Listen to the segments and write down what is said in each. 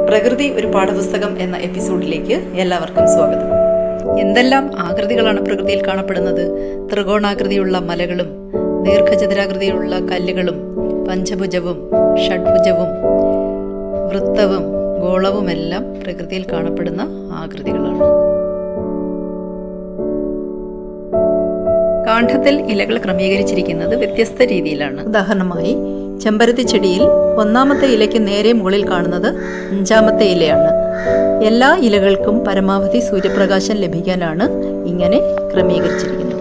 പ്രകൃതി ഒരു പാഠപുസ്തകം എന്ന എപ്പിസോഡിലേക്ക് എല്ലാവർക്കും സ്വാഗതം എന്തെല്ലാം ആകൃതികളാണ് പ്രകൃതിയിൽ കാണപ്പെടുന്നത് ത്രികോണാകൃതിയുള്ള മലകളും ദീർഘചതുരാകൃതിയിലുള്ള കല്ലുകളും പഞ്ചഭുജവും ഷഡ്ഭുജവും വൃത്തവും ഗോളവുമെല്ലാം പ്രകൃതിയിൽ കാണപ്പെടുന്ന ആകൃതികളാണ് കാണ്ഡത്തിൽ ഇലകൾ ക്രമീകരിച്ചിരിക്കുന്നത് വ്യത്യസ്ത രീതിയിലാണ് ഉദാഹരണമായി ചെമ്പരത്തി ചെടിയിൽ ഒന്നാമത്തെ ഇലയ്ക്ക് നേരെ മുകളിൽ കാണുന്നത് അഞ്ചാമത്തെ ഇലയാണ് എല്ലാ ഇലകൾക്കും പരമാവധി സൂര്യപ്രകാശം ലഭിക്കാനാണ് ഇങ്ങനെ ക്രമീകരിച്ചിരിക്കുന്നത്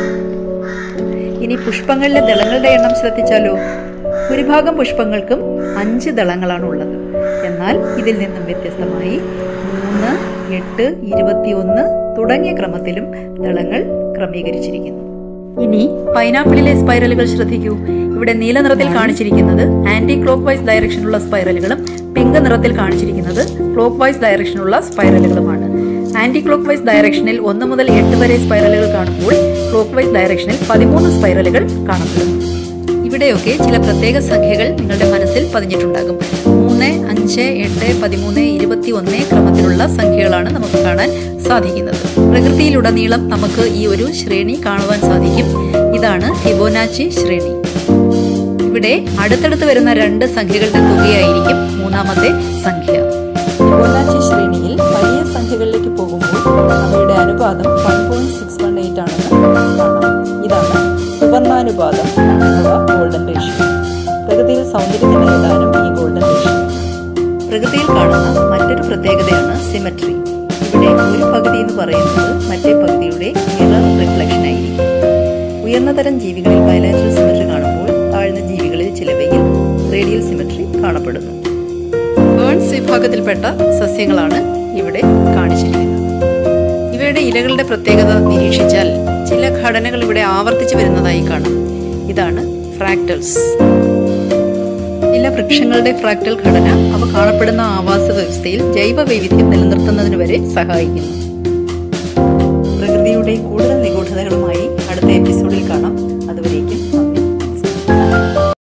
ഇനി പുഷ്പങ്ങളിലെ ദളങ്ങളുടെ എണ്ണം ശ്രദ്ധിച്ചാലോ ഭൂരിഭാഗം പുഷ്പങ്ങൾക്കും അഞ്ച് ദളങ്ങളാണ് ഉള്ളത് എന്നാൽ ഇതിൽ നിന്നും വ്യത്യസ്തമായി മൂന്ന് എട്ട് ഇരുപത്തിയൊന്ന് തുടങ്ങിയ ക്രമത്തിലും ദളങ്ങൾ ക്രമീകരിച്ചിരിക്കുന്നു ഇനി പൈനാപ്പിളിലെ സ്പൈറലുകൾ ശ്രദ്ധിക്കൂ ഇവിടെ നീല നിറത്തിൽ കാണിച്ചിരിക്കുന്നത് ആന്റി ക്ലോക്ക് വൈസ് ഡയറക്ഷനുള്ള സ്പൈറലുകളും പിങ്ക് നിറത്തിൽ കാണിച്ചിരിക്കുന്നത് ക്ലോക്ക് വൈസ് ഡയറക്ഷനുള്ള സ്പൈറലുകളുമാണ് ആന്റി ക്ലോക്ക് വൈസ് ഡയറക്ഷനിൽ ഒന്ന് മുതൽ എട്ട് വരെ സ്പൈറലുകൾ കാണുമ്പോൾ ക്ലോക്ക് വൈസ് ഡയറക്ഷനിൽ പതിമൂന്ന് സ്പൈറലുകൾ കാണപ്പെടുന്നു ഇവിടെയൊക്കെ ചില പ്രത്യേക സംഖ്യകൾ നിങ്ങളുടെ മനസ്സിൽ പതിഞ്ഞിട്ടുണ്ടാകും മൂന്ന് അഞ്ച് എട്ട് പതിമൂന്ന് ഇരുപത്തി ഒന്ന് ക്രമത്തിലുള്ള സംഖ്യകളാണ് നമുക്ക് കാണാൻ സാധിക്കുന്നത് പ്രകൃതിയിലുടനീളം നമുക്ക് ഈ ഒരു ശ്രേണി കാണുവാൻ സാധിക്കും ഇതാണ് ഫിബോനാച്ചി ശ്രേണി ഇവിടെ അടുത്തടുത്ത് വരുന്ന രണ്ട് സംഖ്യകളുടെ തുകയായിരിക്കും മൂന്നാമത്തെ സംഖ്യ ഫിബോനാച്ചി ശ്രേണിയിൽ വലിയ സംഖ്യകളിലേക്ക് പോകുമ്പോൾ അവയുടെ അനുപാതം one point six one eight ആണെന്ന് കാണാം ഇതാണ് സുവർണാനുപാതം അഥവാ ഗോൾഡൻ റേഷ്യോ പ്രകൃതിയിൽ സൗന്ദര്യത്തിന് നേടാനും ഈ ഗോൾഡൻ റേഷ്യോ പ്രകൃതിയിൽ കാണുന്ന മറ്റൊരു പ്രത്യേകതയാണ് സിമട്രി ഇവിടെ ഒരു പകുതി എന്ന് പറയുന്നത് മറ്റേ പകുതിയുടെ മിറർ റിഫ്ലക്ഷൻ ആയിരിക്കും ഉയർന്ന തരം ജീവികളിൽ ബയലാറ്ററൽ സിമട്രി കാണുമ്പോൾ താഴ്ന്ന ജീവികളിൽ ചിലവയിൽ റേഡിയൽ സിമട്രി കാണപ്പെടുന്നു ബേൺസ് വിഭാഗത്തിൽപ്പെട്ട സസ്യങ്ങളാണ് ഇവിടെ കാണിച്ചിരിക്കുന്നത് ഇവയുടെ ഇലകളുടെ പ്രത്യേകത നിരീക്ഷിച്ചാൽ ചില ഘടനകൾ ഇവിടെ ആവർത്തിച്ചു വരുന്നതായി കാണാം ഇതാണ് ഫ്രാക്ടൽസ് ചില വൃക്ഷങ്ങളുടെ ഫ്രാക്ടൽ ഘടന അവ കാണപ്പെടുന്ന ആവാസ വ്യവസ്ഥയിൽ ജൈവ വൈവിധ്യം നിലനിർത്തുന്നതിന് വരെ സഹായിക്കുന്നു പ്രകൃതിയുടെ കൂടുതൽ നിഗൂഢതകളുമായി